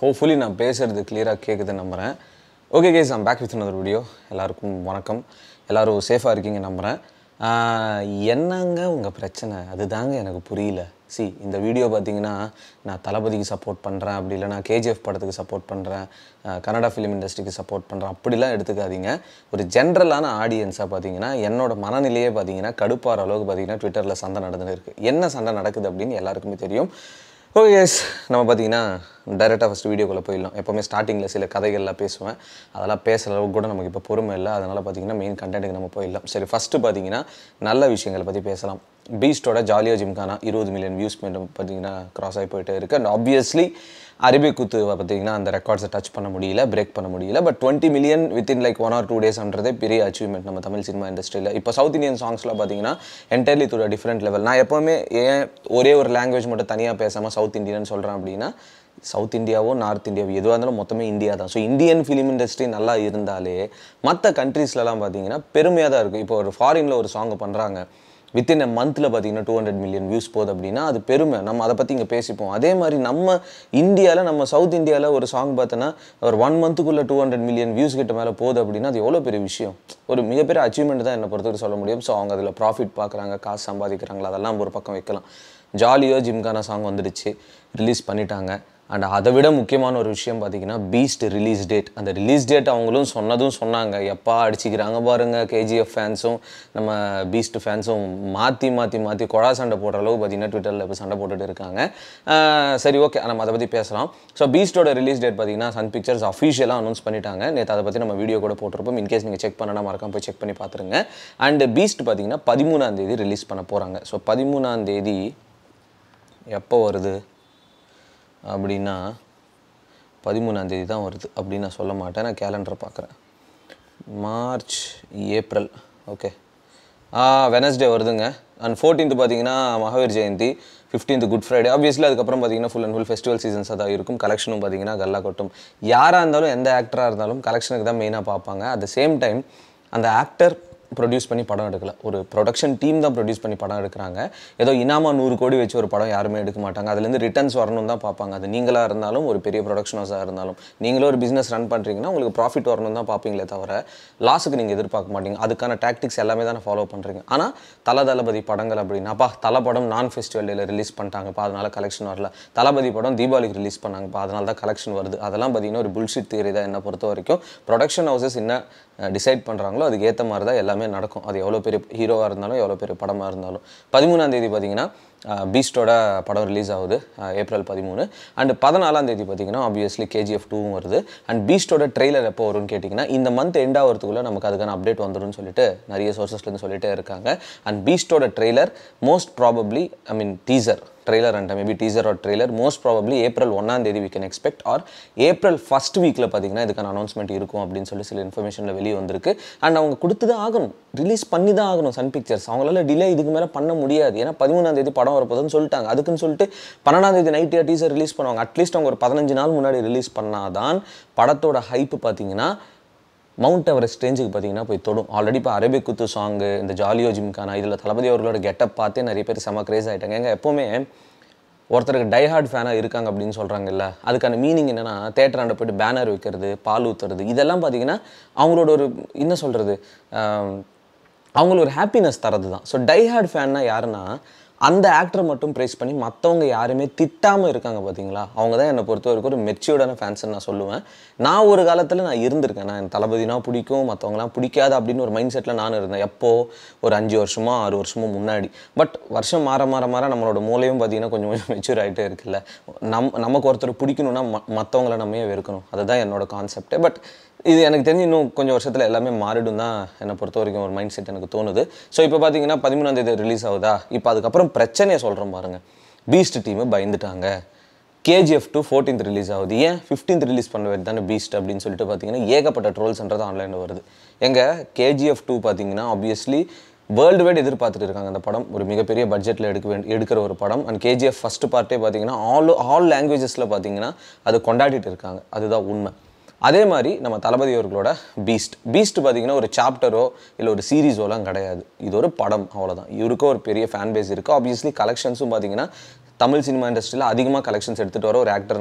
Hopefully நான் பேசுகிறது கிளியராக கேட்குதுன்னு நம்புகிறேன் okay guys I'm back with another video எல்லாருக்கும் வணக்கம் எல்லோரும் சேஃபாக இருக்கீங்க நம்புகிறேன் ஆஹ், என்னங்க உங்கள் பிரச்சனை அதுதாங்க எனக்கு புரியல சி இந்த வீடியோ பார்த்தீங்கன்னா நான் தளபதிக்கு சப்போர்ட் பண்ணுறேன் அப்படி இல்லைனா கேஜிஎஃப் படத்துக்கு சப்போர்ட் பண்ணுறேன் கன்னடா ஃபிலிம் இண்டஸ்ட்ரிக்கு சப்போர்ட் பண்ணுறேன் அப்படிலாம் எடுத்துக்காதீங்க ஒரு ஜென்ரலான ஆடியன்ஸாக பார்த்தீங்கன்னா என்னோட மனநிலையே பார்த்தீங்கன்னா கடுப்பாற அளவுக்கு பார்த்தீங்கன்னா ட்விட்டரில் சண்டை நடந்துன்னு இருக்குது என்ன சண்டை நடக்குது அப்படின்னு எல்லாருக்குமே தெரியும் ஓகே எஸ் நம்ம பார்த்தீங்கன்னா டைரெக்டாக ஃபஸ்ட் வீடியோக்குள்ளே போயிடலாம் எப்போவுமே ஸ்டார்டிங்கில் சில கதைகள்லாம் பேசுவேன் அதெல்லாம் பேசுகிற அளவுக்கு கூட நமக்கு இப்போ பொறுமை இல்லை அதனால் பார்த்தீங்கன்னா மெயின் கண்டென்ட்டுக்கு நம்ம போயிடலாம் சரி ஃபஸ்ட்டு பார்த்தீங்கன்னா நல்ல விஷயங்களை பற்றி பேசலாம் பீஸ்டோட ஜாலியோ ஜிம்கானா இருபது மில்லியன் வியூஸ் பார்த்தீங்கன்னா கிராஸ் ஆகி போயிட்டே இருக்குது அண்ட் ஆப்வியஸ்லி அரபிக் குத்து பார்த்தீங்கன்னா அந்த ரெக்கார்ட்ஸை டச் பண்ண முடியல பிரேக் பண்ண முடியல but twenty million within like one or two டேஸ்ன்றதே பெரிய அச்சீவ்மெண்ட் நம்ம தமிழ் சினிமா இண்டஸ்ட்ரியில் இப்போ சவுத் இந்தியன் சாங்ஸில் பார்த்தீங்கன்னா என்டையர்லி டு டிஃப்ரெண்ட் லெவல் நான் எப்போவுமே ஏன் ஒரே ஒரு லாங்குவேஜ் மட்டும் தனியாக பேசாமல் சவுத் இந்தியன் சொல்கிறேன் அப்படின்னா சவுத் இந்தியாவோ நார்த் இந்தியாவோ எதுவாக இருந்தாலும் மொத்தமே இந்தியா தான் ஸோ இந்தியன் ஃபிலிம் இண்டஸ்ட்ரி நல்லா இருந்தாலே மற்ற கண்ட்ரீஸ்லலாம் பார்த்தீங்கன்னா பெருமையாக தான் இருக்கும் இப்போ ஒரு ஃபாரினில் ஒரு சாங் பண்ணுறாங்க வித்தின் எ மந்தில் பார்த்தீங்கன்னா டூ ஹண்ட்ரட் மில்லியன் வியூஸ் போகுது அப்படின்னா அது பெருமை நம்ம அதை பற்றி இங்கே பேசிப்போம் அதே மாதிரி நம்ம இந்தியாவில் நம்ம சவுத் இந்தியாவில் ஒரு சாங் பார்த்தோன்னா ஒரு ஒன் மந்த்துக்குள்ளே டூ ஹண்ட்ரட் மில்லியன் வியூஸ் கிட்ட மேலே போகுது அப்படின்னா அது எவ்வளோ பெரிய விஷயம் ஒரு மிகப்பெரிய அச்சீவ்மெண்ட் தான் என்னை பொறுத்தவரை சொல்ல முடியும் ஸோ அவங்க அதில் ப்ராஃபிட் பார்க்குறாங்க காசு சம்பாதிக்கிறாங்களா அதெல்லாம் ஒரு பக்கம் வைக்கலாம் ஜாலியோ ஜிம்கான சாங் வந்துடுச்சு ரிலீஸ் பண்ணிட்டாங்க அண்ட் அதை விட முக்கியமான ஒரு விஷயம் பார்த்தீங்கன்னா பீஸ்ட் ரிலீஸ் டேட் அந்த ரிலீஸ் டேட் அவங்களும் சொன்னதும் சொன்னாங்க எப்பா அடிச்சிக்கிறாங்க பாருங்க கேஜிஎஃப் ஃபேன்ஸும் நம்ம பீஸ்ட் ஃபேன்ஸும் மாற்றி மாற்றி மாற்றி கொழா சண்டை போடுற அளவு பார்த்தீங்கன்னா ட்விட்டரில் இப்போ சண்டை போட்டுட்டு இருக்காங்க ஆஹ் சரி ஓகே நம்ம அதை பற்றி பேசலாம் ஸோ பீஸ்டோட ரிலீஸ் டேட் பார்த்தீங்கன்னா சன் பிக்சர்ஸ் அஃபிஷியலாக அனௌன்ஸ் பண்ணிட்டாங்க நேற்று அதை பற்றி நம்ம வீடியோ கூட போட்டிருப்போம் இன்கேஸ் நீங்கள் செக் பண்ணனா மறக்காம போய் செக் பண்ணி பார்த்துருங்க அண்ட் பீஸ்ட் பார்த்தீங்கன்னா பதிமூணாம் தேதி ரிலீஸ் பண்ண போகிறாங்க ஸோ பதிமூணாம் தேதி எப்போ வருது அப்படின்னா பதிமூணாம் தேதி தான் வருது அப்படின்னு நான் சொல்ல மாட்டேன் நான் கேலண்டரை பார்க்குறேன் மார்ச் ஏப்ரல் ஓகே வெனஸ்டே வருதுங்க அண்ட் ஃபோர்டீன்த்து பார்த்தீங்கன்னா Mahavir Jayanti fifteenth Good Friday obviously அதுக்கப்புறம் பார்த்தீங்கன்னா ஃபுல் அண்ட் ஃபுல் ஃபெஸ்டிவல் சீசன்ஸாக தான் இருக்கும் கலெக்ஷனும் பார்த்தீங்கன்னா கல்லா கொட்டும் யாராக இருந்தாலும் எந்த ஆக்டராக இருந்தாலும் கலெக்ஷனுக்கு தான் மெயினாக பார்ப்பாங்க அட் த சேம் டைம் அந்த ஆக்டர் ப்ரொடியூஸ் பண்ணி படம் எடுக்கல ஒரு ப்ரொடக்ஷன் டீம் தான் ப்ரொடியூஸ் பண்ணி படம் எடுக்கிறாங்க ஏதோ இனாமா நூறு கோடி வச்சு ஒரு படம் யாருமே எடுக்க மாட்டாங்க அதுலேருந்து ரிட்டர்ன்ஸ் வரணும் தான் பார்ப்பாங்க அது நீங்களாக இருந்தாலும் ஒரு பெரிய ப்ரொடக்ஷன் ஹவுஸாக இருந்தாலும் நீங்களும் ஒரு பிஸ்னஸ் ரன் பண்ணுறீங்கன்னா உங்களுக்கு ப்ராஃபிட் வரணும் தான் பார்ப்பீங்களே தவிர லாஸுக்கு நீங்கள் எதிர்பார்க்க மாட்டீங்க அதுக்கான டாக்டிக்ஸ் எல்லாமே தானே ஃபாலோ பண்ணுறீங்க ஆனால் தல தளபதி படங்கள் அப்படின்னாப்பா தலை படம் நான் ஃபெஸ்டிவல் டேல ரிலீஸ் பண்ணிட்டாங்கப்பா அதனால கலெக்ஷன் வரல தளபதி படம் தீபாவளிக்கு ரிலீஸ் பண்ணாங்கப்பா அதனால தான் கலெக்ஷன் வருது அதெல்லாம் பார்த்தீங்கன்னா ஒரு புல்ஷிட் தியரி தான் என்னை பொறுத்த வரைக்கும் ப்ரொடக்ஷன் ஹவுசஸ் என்ன டிசைட் பண்ணுறாங்களோ அதுக்கு ஏற்ற மாதிரி தான் எல்லாமே நடக்கும் அது எவ்வளோ பெரிய ஹீரோவாக இருந்தாலும் எவ்வளோ பெரிய படமாக இருந்தாலும் பதிமூணாம் தேதி பார்த்தீங்கன்னா பீஸ்டோட படம் ரிலீஸ் ஆகுது அஹ், ஏப்ரல் பதிமூணு அண்ட் பதினாலாம் தேதி பார்த்தீங்கன்னா ஆப்வியஸ்லி கேஜிஎஃப் டூவும் வருது அண்ட் பீஸ்டோட ட்ரெய்லர் எப்போ வரும்னு கேட்டிங்கன்னா இந்த மந்த் எண்ட் ஆகிறதுக்குள்ளே நமக்கு அதுக்கான அப்டேட் வந்துரும்னு சொல்லிட்டு நிறைய சோர்சஸ்லேருந்து சொல்லிட்டே இருக்காங்க அண்ட் பீஸ்டோட trailer most probably I mean teaser trailer and maybe teaser or trailer most probably April ஒன்றாம் தேதி we can expect or April first வீக்கில் பார்த்தீங்கன்னா இதுக்கான அனௌன்ஸ்மெண்ட் இருக்கும் அப்படின்னு சொல்லி சில இன்ஃபர்மேஷனில் வெளியே வந்திருக்கு அண்ட் அவங்க கொடுத்து தான் ஆகணும் ரிலீஸ் பண்ணி தான் ஆகணும் சன் பிக்சர்ஸ் அவங்களால டிலே இதுக்கு மேலே பண்ண முடியாது ஏன்னா பதிமூணாம் தேதி படம் வரப்போகுதுன்னு சொல்லிட்டாங்க அதுக்குன்னு சொல்லிட்டு பன்னெண்டாம் தேதி நைட்டு டீசர் ரிலீஸ் பண்ணுவாங்க அட்லீஸ்ட் அவங்க ஒரு பதினஞ்சு நாள் முன்னாடி ரிலீஸ் பண்ணாதான் படத்தோட ஹைப்பு பார்த்தீங்கன்னா மவுண்ட் எவரெஸ்ட் ரேஞ்சுக்கு பார்த்தீங்கன்னா போய் தொடும் ஆல்ரெடி இப்போ அரபிக் குத்து சாங்கு இந்த ஜாலியோ ஜிம்கானா இதில் தளபதி அவர்களோட கெட்டப் பார்த்தே நிறைய பேர் செம கிரேஸ் ஆகிட்டாங்க எங்க எப்போவுமே ஒருத்தருக்கு டைஹார்ட் ஃபேனாக இருக்காங்க அப்படின்னு சொல்கிறாங்கல்ல அதுக்கான மீனிங் என்னென்னா தேட்டராண்ட போயிட்டு பேனர் வைக்கிறது பால் ஊற்றுறது இதெல்லாம் பார்த்தீங்கன்னா அவங்களோட ஒரு என்ன சொல்கிறது அவங்களுக்கு ஒரு ஹாப்பினஸ் தரது தான் ஸோ டைஹார்ட் ஃபேன்னா யாருன்னா அந்த ஆக்டரை மட்டும் ப்ரைஸ் பண்ணி மற்றவங்க யாருமே திட்டாமல் இருக்காங்க பார்த்தீங்களா அவங்க தான் என்னை பொறுத்த வரைக்கும் ஒரு மெச்சூர்டான ஃபேன்ஸ்னு நான் சொல்லுவேன் நான் ஒரு காலத்தில் நான் இருந்திருக்கேன் நான் என் தளபதினா பிடிக்கும் மற்றவங்களாம் பிடிக்காது அப்படின்னு ஒரு மைண்ட் செட்டில் நான் இருந்தேன் எப்போ ஒரு அஞ்சு வருஷமோ ஆறு வருஷமோ முன்னாடி பட் வருஷம் மாற மாற மாற நம்மளோட மூளையும் பார்த்தீங்கன்னா கொஞ்சம் கொஞ்சம் மெச்சூர் ஆகிட்டே இருக்குல்ல நம் நமக்கு ஒருத்தர் பிடிக்கணும்னா ம மற்றவங்கள நம்மையே வெறுக்கணும் அதுதான் என்னோட கான்செப்டே பட் இது எனக்கு தெரிஞ்சு இன்னும் கொஞ்சம் வருஷத்தில் எல்லாமே மாறிடும் தான் என்னை பொறுத்த வரைக்கும் ஒரு மைண்ட் செட் எனக்கு தோணுது ஸோ இப்போ பார்த்தீங்கன்னா பதிமூணாம் தேதி ரிலீஸ் ஆகுதா இப்போ அதுக்கப்புறம் பிரச்சனையை சொல்கிறேன் பாருங்க பீஸ்ட் டீமு பயந்துட்டாங்க கேஜிஎஃப் டூ ஃபோர்டீன்த் ரிலீஸ் ஆகுது ஏன் ஃபிஃப்டீன்த் ரிலீஸ் பண்ண வேண்டியது தானே பீஸ்ட் அப்படின்னு சொல்லிட்டு பார்த்தீங்கன்னா ஏகப்பட்ட ட்ரோல்ஸ்ன்றது ஆன்லைனில் வருது எங்க கேஜிஎஃப் டூ பார்த்தீங்கன்னா ஆப்வியஸ்லி வேர்ல்டு வைட் எதிர்பார்த்துட்டு இருக்காங்க அந்த படம் ஒரு மிகப்பெரிய பட்ஜெட்டில் எடுக்க வேண்டிய எடுக்கிற ஒரு படம் அண்ட் கேஜிஎஃப் ஃபஸ்ட்டு பார்ட்டே பார்த்தீங்கன்னா ஆல் ஆல் லாங்குவேஜஸில் பார்த்தீங்கன்னா அது கொண்டாடிட்டு இருக்காங்க அதுதான் உண்மை அதே மாதிரி நம்ம தளபதி அவர்களோட பீஸ்ட் பீஸ்ட் பார்த்தீங்கன்னா ஒரு சாப்டரோ இல்லை ஒரு சீரீஸோலாம் கிடையாது இது ஒரு படம் அவ்வளோதான் இவருக்கும் ஒரு பெரிய ஃபேன் பேஸ் இருக்குது ஆப்வியஸ்லி கலெக்ஷன்ஸும் பார்த்தீங்கன்னா தமிழ் சினிமா இண்டஸ்ட்ரியில் அதிகமாக கலெக்ஷன்ஸ் எடுத்துகிட்டு வர ஒரு ஆக்டர்னா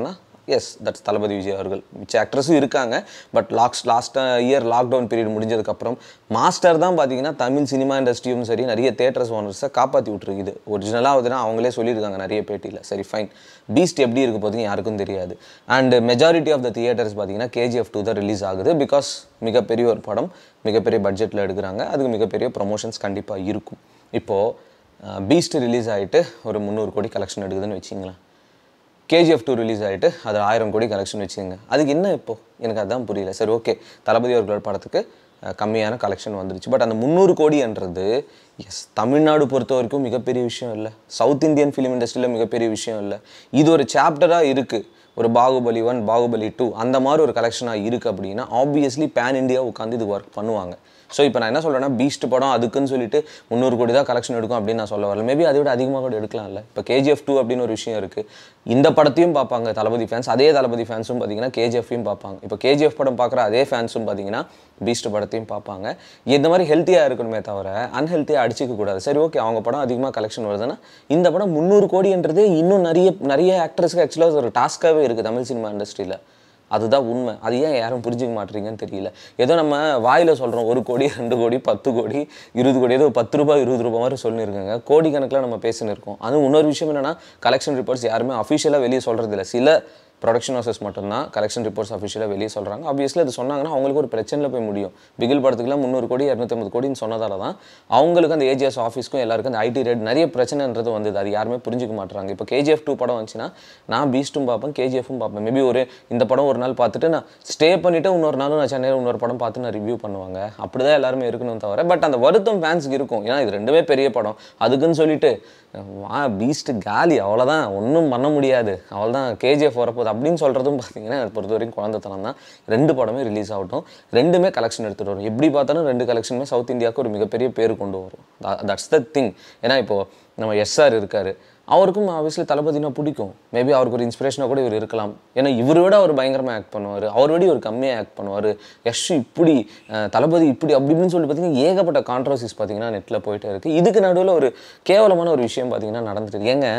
எஸ் தட்ஸ் தளபதி விஜய் அவர்கள் மிச்ச ஆக்ட்ரஸும் இருக்காங்க but lacks last year lockdown period முடிஞ்சதுக்கப்புறம் மாஸ்டர் தான் பார்த்தீங்கன்னா தமிழ் சினிமா இண்டஸ்ட்ரியும் சரி நிறைய தேட்டர்ஸ் ஓனர்ஸை காப்பாற்றி விட்டுருக்குது ஒரிஜினலாக வந்துன்னா அவங்களே சொல்லியிருக்காங்க நிறைய பேட்டியில் சரி ஃபைன் பீஸ்ட் எப்படி இருக்க போதுங்க யாருக்கும் தெரியாது and majority of the theatres பார்த்தீங்கன்னா கேஜிஎஃப் டூ தான் ரிலீஸ் ஆகுது பிகாஸ் மிகப்பெரிய ஒரு படம் மிகப்பெரிய பட்ஜெட்டில் எடுக்கிறாங்க அதுக்கு மிகப்பெரிய ப்ரொமோஷன்ஸ் கண்டிப்பாக இருக்கும் இப்போது பீஸ்ட் ரிலீஸ் ஆகிட்டு ஒரு முந்நூறு கோடி கலெக்ஷன் எடுக்குதுன்னு வச்சிங்களேன் கேஜிஎஃப் டூ ரிலீஸ் ஆகிட்டு அது ஆயிரம் கோடி கலெக்ஷன் வச்சுங்க அதுக்கு என்ன இப்போ எனக்கு அதான் புரியல சரி ஓகே தளபதி அவர்கள் படத்துக்கு அஹ், கம்மியான கலெக்ஷன் வந்துருச்சு பட் அந்த முந்நூறு கோடின்றது எஸ் தமிழ்நாடு பொறுத்த வரைக்கும் மிகப்பெரிய விஷயம் இல்லை சவுத் இந்தியன் ஃபிலிம் இண்டஸ்ட்ரியில் மிகப்பெரிய விஷயம் இல்லை இது ஒரு சாப்டராக இருக்குது ஒரு பாகுபலி ஒன் பாகுபலி டூ அந்த மாதிரி ஒரு கலெக்ஷனாக இருக்குது அப்படின்னா ஆப்வியஸ்லி பேன் இந்தியா உட்காந்து இது ஒர்க் பண்ணுவாங்க ஸோ இப்போ நான் என்ன சொல்கிறேன்னா பீஸ்ட் படம் அதுக்குன்னு சொல்லிட்டு முந்நூறு கோடி தான் கலெக்ஷன் எடுக்கும் அப்படின்னு நான் சொல்ல வரல மேபி அதை விட அதிகமாக கூட எடுக்கலாம்ல இப்போ கேஜிஎஃப் டூ அப்படின்னு ஒரு விஷயம் இருக்குது இந்த படத்தையும் பார்ப்பாங்க தளபதி ஃபேன்ஸ் அதே தளபதி ஃபேன்ஸும் பார்த்தீங்கன்னா கேஜிஎஃப்லையும் பார்ப்பாங்க இப்போ கேஜிஎஃப் படம் பார்க்குற அதே ஃபேன்ஸும் பார்த்தீங்கன்னா பீஸ்ட் படத்தையும் பார்ப்பாங்க இந்த மாதிரி ஹெல்த்தியாக இருக்கணுமே தவிர அன்ஹெல்த்தியாக அடிச்சிக்க கூடாது சரி ஓகே அவங்க படம் அதிகமாக கலெக்ஷன் வருதுன்னா இந்த படம் முந்நூறு கோடின்றதே இன்னும் நிறைய நிறைய ஆக்டர்ஸ்க்கு ஆக்சுவலாக ஒரு டாஸ்க்காகவே இருக்குது தமிழ் சினிமா இண்டஸ்ட்ரியில் அதுதான் உண்மை அது ஏன் யாரும் புரிஞ்சுக்க மாட்டீங்கன்னு தெரியல ஏதோ நம்ம வாயில் சொல்கிறோம் ஒரு கோடி ரெண்டு கோடி பத்து கோடி இருபது கோடி ஏதோ பத்து ரூபாய் இருபது ரூபாய் மாதிரி சொல்லியிருக்காங்க கோடி கணக்கில் நம்ம பேசின்னு இருக்கோம் அதுவும் இன்னொரு விஷயம் என்னன்னா கலெக்ஷன் ரிப்போர்ட்ஸ் யாருமே அஃபிஷியலாக வெளியே சொல்கிறது இல்லை சில ப்ரொடக்ஷன் ஹவுசஸ் மட்டும்தான் கலெக்ஷன் ரிப்போர்ட்ஸ் அஃபிஷியலாக வெளியே சொல்கிறாங்க ஆப்வியஸ்லி அது சொன்னாங்கன்னா அவங்களுக்கு ஒரு பிரச்சனையில் போய் முடியும் பிகில் படத்துக்குலாம் முந்நூறு கோடி இரநூத்தம்பது கோடின்னு சொன்னதால தான் அவங்களுக்கு அந்த ஏஜிஎஸ் ஆஃபீஸ்க்கும் எல்லாருக்கும் அந்த ஐடி ரேட் நிறைய பிரச்சனைன்றது வந்தது அது யாருமே புரிஞ்சுக்க மாட்டாங்க இப்போ கேஜிஎஃப் டூ படம் வந்துச்சுன்னா நான் பீஸ்ட்டும் பார்ப்பேன் கேஜிஎஃப்பும் பார்ப்பேன் மேபி ஒரு இந்த படம் ஒரு நாள் பார்த்துட்டு நான் ஸ்டே பண்ணிவிட்டு இன்னொரு நாளும் நான் சென்னையில் இன்னொரு படம் பார்த்து நான் ரிவ்யூ பண்ணுவாங்க அப்படி தான் எல்லாருமே இருக்கணும் தவிர பட் அந்த வருத்தம் ஃபேன்ஸுக்கு இருக்கும் ஏன்னா இது ரெண்டுமே பெரிய படம் அதுக்குன்னு சொல்லிட்டு வா பீஸ்ட் காலி அவ்வளோதான் ஒன்றும் பண்ண முடியாது அவ்வளோதான் கேஜிஎஃப் வரப்போகுது அப்படின்னு சொல்கிறதும் பார்த்தீங்கன்னா எனக்கு பொறுத்த வரைக்கும் குழந்தைத்தனம் தான் ரெண்டு படமே ரிலீஸ் ஆகட்டும் ரெண்டுமே கலெக்ஷன் எடுத்துகிட்டு வரும் எப்படி பார்த்தாலும் ரெண்டு கலெக்ஷனுமே சவுத் இந்தியாவுக்கு ஒரு மிகப்பெரிய பேர் கொண்டு வரும் தட்ஸ் த திங் ஏன்னா இப்போது நம்ம எஸ்ஆர் இருக்கார் அவருக்கும் ஆப்வியஸ்லி தளபதினா பிடிக்கும் மேபி அவருக்கு ஒரு இன்ஸ்பிரேஷனாக கூட இவர் இருக்கலாம் ஏன்னா இவரை விட அவர் பயங்கரமாக ஆக்ட் பண்ணுவார் அவர் விட ஒரு கம்மியாக ஆக்ட் பண்ணுவார் யஷ் இப்படி அஹ், தளபதி இப்படி அப்படி இப்படின்னு சொல்லி பார்த்தீங்கன்னா ஏகப்பட்ட கான்ட்ரவர்சிஸ் பார்த்தீங்கன்னா நெட்டில் போயிட்டே இருக்குது இதுக்கு நடுவில் ஒரு கேவலமான ஒரு விஷயம் பார்த்தீங்கன்னா நடந்துட்டு இருக்கு. ஏங்க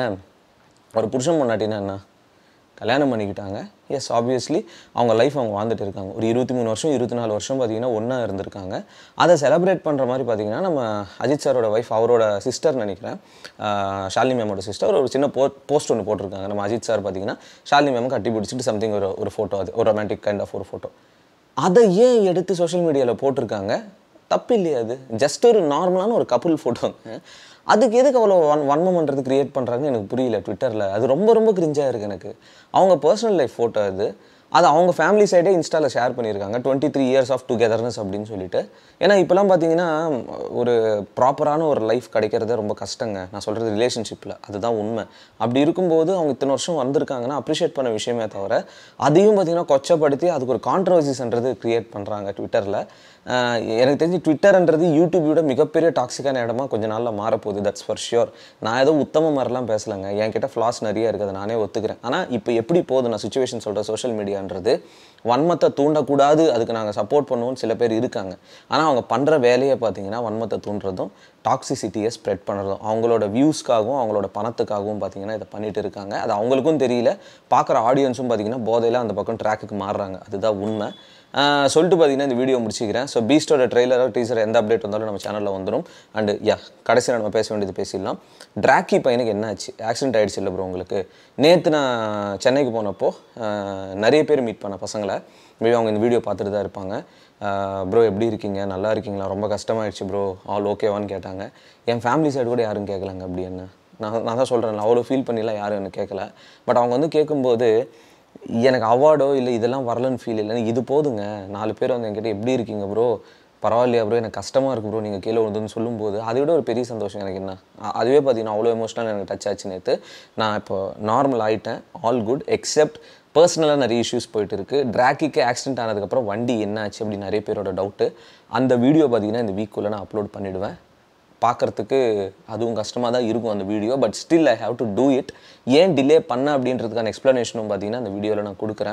ஒரு புருஷன் பொண்டாட்டினா என்ன கல்யாணம் பண்ணிக்கிட்டாங்க எஸ் ஆப்வியஸ்லி அவங்க லைஃப் அவங்க வாழ்ந்துட்டு இருக்காங்க ஒரு இருபத்தி மூணு வருஷம் இருபத்தி நாலு வருஷம் பார்த்தீங்கன்னா ஒன்றா இருந்திருக்காங்க அதை செலிப்ரேட் பண்ணுற மாதிரி பார்த்தீங்கன்னா நம்ம அஜித் சாரோட ஒய்ஃப் அவரோட சிஸ்டர் நினைக்கிறேன் ஆஹ் ஷாலினி மேமோட சிஸ்டர் ஒரு சின்ன போ போஸ்ட் ஒன்று போட்டிருக்காங்க நம்ம அஜித் சார் பார்த்தீங்கன்னா ஷாலினி மேம் கட்டி பிடிச்சிட்டு சம்திங் ஒரு ஒரு ஃபோட்டோ அது ஒரு ரொமான்டிக் கைண்ட் ஆஃப் ஒரு ஃபோட்டோ அதை ஏன் எடுத்து சோஷியல் மீடியாவில் போட்டிருக்காங்க தப்பு இல்லையா அது ஜஸ்ட் ஒரு நார்மலான ஒரு கப்புள் ஃபோட்டோங்க அதுக்கு எதுக்கு அவ்வளோ வன் வன்மம்ன்றது கிரியேட் பண்ணுறாங்கன்னு எனக்கு புரியல ட்விட்டரில் அது ரொம்ப ரொம்ப கிரிஞ்சாக இருக்குது எனக்கு அவங்க பர்சனல் லைஃப் ஃபோட்டோ அது அது அவங்க ஃபேமிலி சைடே இன்ஸ்டாவில் ஷேர் பண்ணியிருக்காங்க twenty three years of togetherness அப்படின்னு சொல்லிட்டு ஏன்னா இப்போலாம் பார்த்தீங்கன்னா ஒரு ப்ராப்பரான ஒரு லைஃப் கிடைக்கிறது ரொம்ப கஷ்டங்க நான் சொல்கிறது ரிலேஷன்ஷிப்பில் அதுதான் உண்மை அப்படி இருக்கும்போது அவங்க இத்தனை வருஷம் வந்திருக்காங்கன்னா அப்ரிஷியேட் பண்ண விஷயமே தவிர அதையும் பார்த்தீங்கன்னா கொச்சப்படுத்தி அதுக்கு ஒரு கான்ட்ரவர்சிஸ்ன்றது கிரியேட் பண்ணுறாங்க ட்விட்டரில் எனக்கு தெரிஞ்சு ட்விட்டர்ன்றது யூடியூபோட மிகப்பெரிய டாக்ஸிக்கான இடமா கொஞ்ச நாளில் மாறப்போகுது தட்ஸ் ஃபார் ஷியோர் நான் ஏதோ உத்தம மாதிரிலாம் பேசலைங்க என்கிட்ட ஃப்ளாஸ் நிறைய இருக்குது அதை நானே ஒத்துக்கிறேன் ஆனால் இப்போ எப்படி போகுது நான் சுச்சுவேஷன் சொல்கிறேன் சோஷியல் மீடியான்றது வன்மத்தை தூண்டக்கூடாது அதுக்கு நாங்கள் சப்போர்ட் பண்ணுவோம்னு சில பேர் இருக்காங்க ஆனால் அவங்க பண்ணுற வேலையை பார்த்தீங்கன்னா வன்மத்தை தூண்டுறதும் டாக்ஸிசிட்டியை ஸ்ப்ரெட் பண்ணுறதும் அவங்களோட வியூஸ்க்காகவும் அவங்களோட பணத்துக்காகவும் பார்த்தீங்கன்னா இதை பண்ணிட்டு இருக்காங்க அது அவங்களுக்கும் தெரியல பார்க்குற ஆடியன்ஸும் பார்த்தீங்கன்னா போதையில் அந்த பக்கம் ட்ராக்குக்கு மாறுறாங்க அதுதான் உண்மை ஆஹ் சொல்லிட்டு பார்த்தீங்கன்னா இந்த வீடியோ முடிச்சிக்கிறேன் ஸோ பீஸ்டோட ட்ரெய்லரோ டீசர் எந்த அப்டேட் வந்தாலும் நம்ம சேனலில் வந்துடும் அண்டு யா கடைசியில் நம்ம பேச வேண்டியது பேசிடலாம் டிராக்கி பையனுக்கு என்ன ஆச்சு ஆக்சிடென்ட் ஆயிடுச்சு இல்லை ப்ரோ உங்களுக்கு நேற்று நான் சென்னைக்கு போனப்போ ஆஹ் நிறைய பேர் மீட் பண்ண பசங்களை மேபி அவங்க இந்த வீடியோ பார்த்துட்டு தான் இருப்பாங்க ப்ரோ எப்படி இருக்கீங்க நல்லா இருக்கீங்களா ரொம்ப கஷ்டமாயிடுச்சு ப்ரோ ஆல் ஓகேவான்னு கேட்டாங்க என் ஃபேமிலி சைடு கூட யாரும் கேட்கலாங்க அப்படி என்ன நான் நான் தான் சொல்கிறேன் அவ்வளோ ஃபீல் பண்ணிலாம் யாரும் எனக்கு கேட்கல பட் அவங்க வந்து கேட்கும்போது எனக்கு அவார்டோ இல்லை இதெல்லாம் வரலன்னு ஃபீல் இல்லை இது போதுங்க நாலு பேர் வந்து என்கிட்ட எப்படி இருக்கீங்க ப்ரோ பரவாயில்லையா ப்ரோ எனக்கு கஷ்டமாக இருக்கு ப்ரோ நீங்கள் கீழே விழுந்துன்னு சொல்லும்போது அதை விட ஒரு பெரிய சந்தோஷம் எனக்கு என்ன அ- அதுவே பார்த்தீங்கன்னா அவ்வளோ எமோஷனல் எனக்கு டச் ஆச்சு நேற்று நான் இப்போ நார்மல் ஆயிட்டேன் ஆல் குட் எக்ஸப்ட் பர்சனலாக நிறைய இஷ்யூஸ் போயிட்டு இருக்கு டிராக்கிக்கு ஆக்சிடென்ட் ஆனதுக்கப்புறம் வண்டி என்ன ஆச்சு அப்படின்னு நிறைய பேரோட டவுட்டு அந்த வீடியோ பார்த்தீங்கன்னா இந்த வீக்குள்ளே நான் அப்லோட் பண்ணிவிடுவேன் பார்க்கறதுக்கு அதுவும் கஷ்டமாக தான் இருக்கும் அந்த video but still I have to do it ஏன் டிலே பண்ண அப்படின்றதுக்கான எக்ஸ்ப்ளனேஷனும் பார்த்தீங்கன்னா அந்த வீடியோவில் நான் கொடுக்குறேன்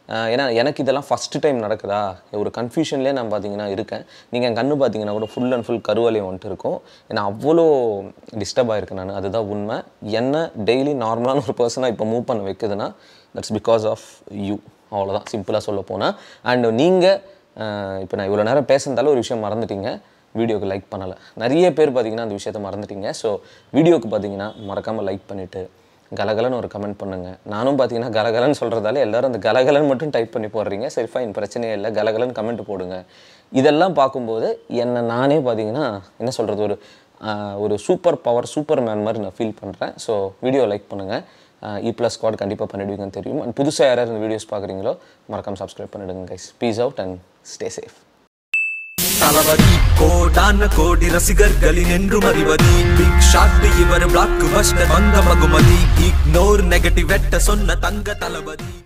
ஆஹ் ஏன்னா எனக்கு இதெல்லாம் ஃபஸ்ட்டு டைம் நடக்குதா ஒரு கன்ஃபியூஷன்லேயே நான் பார்த்தீங்கன்னா இருக்கேன் நீங்கள் என் கண்ணு பார்த்தீங்கன்னா கூட ஃபுல் அண்ட் ஃபுல் கருவலையும் வந்துட்டு இருக்கும் ஏன்னா அவ்வளோ டிஸ்டர்ப் ஆகிருக்கேன் நான் அதுதான் உண்மை என்ன டெய்லி நார்மலான ஒரு பர்சனாக இப்போ மூவ் பண்ண வைக்குதுன்னா தட்ஸ் பிகாஸ் ஆஃப் யூ அவ்வளோதான் சிம்பிளாக சொல்ல போனால் அண்ட் நீங்கள் இப்போ நான் இவ்வளோ நேரம் பேசுனதால ஒரு விஷயம் மறந்துட்டீங்க வீடியோக்கு லைக் பண்ணலை நிறைய பேர் பார்த்தீங்கன்னா அந்த விஷயத்த மறந்துட்டீங்க ஸோ வீடியோக்கு பார்த்தீங்கன்னா மறக்காமல் லைக் பண்ணிவிட்டு கலகலன்னு ஒரு கமெண்ட் பண்ணுங்கள் நானும் பார்த்தீங்கன்னா கலகலன்னு சொல்கிறதால எல்லாரும் அந்த கலகலன்னு மட்டும் டைப் பண்ணி போடுறீங்க சரி ஃபைன் பிரச்சனையே இல்லை கலகலன்னு கமெண்ட் போடுங்க இதெல்லாம் பார்க்கும்போது என்னை நானே பார்த்தீங்கன்னா என்ன சொல்கிறது ஒரு ஆஹ், ஒரு சூப்பர் பவர் சூப்பர் மேன் மாதிரி நான் ஃபீல் பண்ணுறேன் ஸோ வீடியோ லைக் பண்ணுங்கள் இ ப்ளஸ் ஸ்குவாட் கண்டிப்பாக பண்ணிடுவீங்கன்னு தெரியும் அண்ட் புதுசாக யாராவது இந்த வீடியோஸ் பார்க்குறீங்களோ மறக்காம சப்ஸ்கிரைப் பண்ணிடுங்க guys peace out and stay safe Thalapathy கோடான கோடி ரசிகர்களின் என்றும் அறிவது பிக் ஷாட் இவர் பிளாக் பஸ்டர் வந்த மகுமதி இக்னோர் நெகட்டிவ் வெட்ட சொன்ன தங்க தளபதி